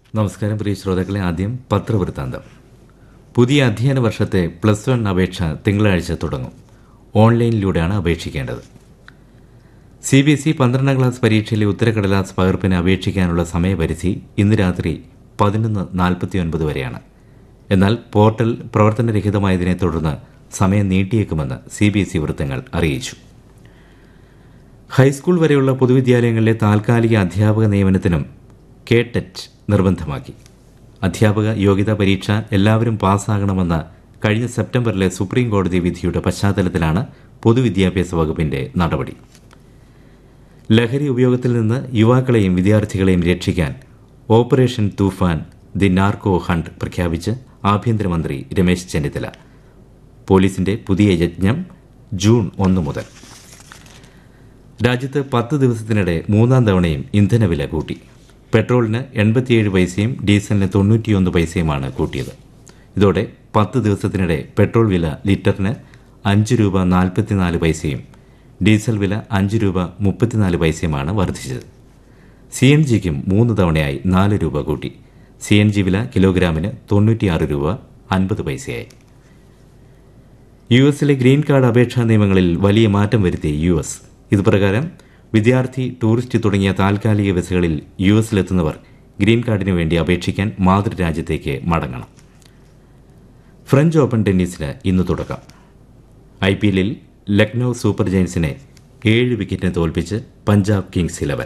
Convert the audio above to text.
നമസ്കാരം പ്രിയ ശ്രോതാക്കളെ ആദ്യം പത്രവൃത്താന്തം പുതിയ അധ്യയന വർഷത്തെ പ്ലസ് വൺ അപേക്ഷ തിങ്കളാഴ്ച തുടങ്ങും ഓൺലൈനിലൂടെയാണ് അപേക്ഷിക്കേണ്ടത് സി ബി എസ് ഇ പന്ത്രണ്ടാം ക്ലാസ് പരീക്ഷയിലെ ഉത്തരക്കടലാസ് പകർപ്പിന് അപേക്ഷിക്കാനുള്ള സമയപരിധി ഇന്ന് രാത്രി പതിനൊന്ന് നാൽപ്പത്തിയൊൻപത് വരെയാണ് എന്നാൽ പോർട്ടൽ പ്രവർത്തനരഹിതമായതിനെ തുടർന്ന് സമയം നീട്ടിയേക്കുമെന്ന് സി ബി എസ് ഇ വൃത്തങ്ങൾ അറിയിച്ചു ഹൈസ്കൂൾ വരെയുള്ള പൊതുവിദ്യാലയങ്ങളിലെ താൽക്കാലിക അധ്യാപക നിയമനത്തിനും കെ ടെറ്റ് നിർബന്ധമാക്കി അധ്യാപക യോഗ്യതാ പരീക്ഷ എല്ലാവരും പാസ്സാകണമെന്ന കഴിഞ്ഞ സെപ്റ്റംബറിലെ സുപ്രീം കോടതി വിധിയുടെ പശ്ചാത്തലത്തിലാണ് പൊതുവിദ്യാഭ്യാസ വകുപ്പിന്റെ നടപടി ലഹരി ഉപയോഗത്തിൽ നിന്ന് യുവാക്കളെയും വിദ്യാർത്ഥികളെയും രക്ഷിക്കാൻ ഓപ്പറേഷൻ തൂഫാൻ ദി നാർക്കോ ഹണ്ട് പ്രഖ്യാപിച്ച് ആഭ്യന്തരമന്ത്രി രമേശ് ചെന്നിത്തല പോലീസിന്റെ പുതിയ യജ്ഞം ജൂൺ ഒന്ന് മുതൽ രാജ്യത്ത് പത്ത് ദിവസത്തിനിടെ മൂന്നാം തവണയും ഇന്ധനവില കൂട്ടി പെട്രോളിന് എൺപത്തിയേഴ് പൈസയും ഡീസലിന് തൊണ്ണൂറ്റിയൊന്ന് പൈസയുമാണ് കൂട്ടിയത് ഇതോടെ പത്ത് ദിവസത്തിനിടെ പെട്രോൾ വില ലിറ്ററിന് അഞ്ച് രൂപ നാൽപ്പത്തിനാല് പൈസയും ഡീസൽ വില അഞ്ച് രൂപ മുപ്പത്തിനാല് പൈസയുമാണ് വർദ്ധിച്ചത് സി എൻ ജിക്കും മൂന്ന് തവണയായി നാല് രൂപ കൂട്ടി സി എൻ ജി വില കിലോഗ്രാമിന് തൊണ്ണൂറ്റിയാറ് രൂപ അൻപത് പൈസയായി യു എസിലെ ഗ്രീൻ കാർഡ് അപേക്ഷാ നിയമങ്ങളിൽ വലിയ മാറ്റം വരുത്തി യു എസ് ഇതുപ്രകാരം വിദ്യാർത്ഥി ടൂറിസ്റ്റ് തുടങ്ങിയ താൽക്കാലിക വിസകളിൽ യു എസിലെത്തുന്നവർ ഗ്രീൻ കാർഡിനു വേണ്ടി അപേക്ഷിക്കാൻ മാതൃരാജ്യത്തേക്ക് മടങ്ങണം ഫ്രഞ്ച് ഓപ്പൺ ടെന്നീസിന് ഇന്ന് തുടക്കം ഐ പി എല്ലിൽ ലക്നൌ സൂപ്പർ ജയൻസിനെ ഏഴ് വിക്കറ്റിന് തോൽപ്പിച്ച് പഞ്ചാബ് കിങ്സ് ഇലവൻ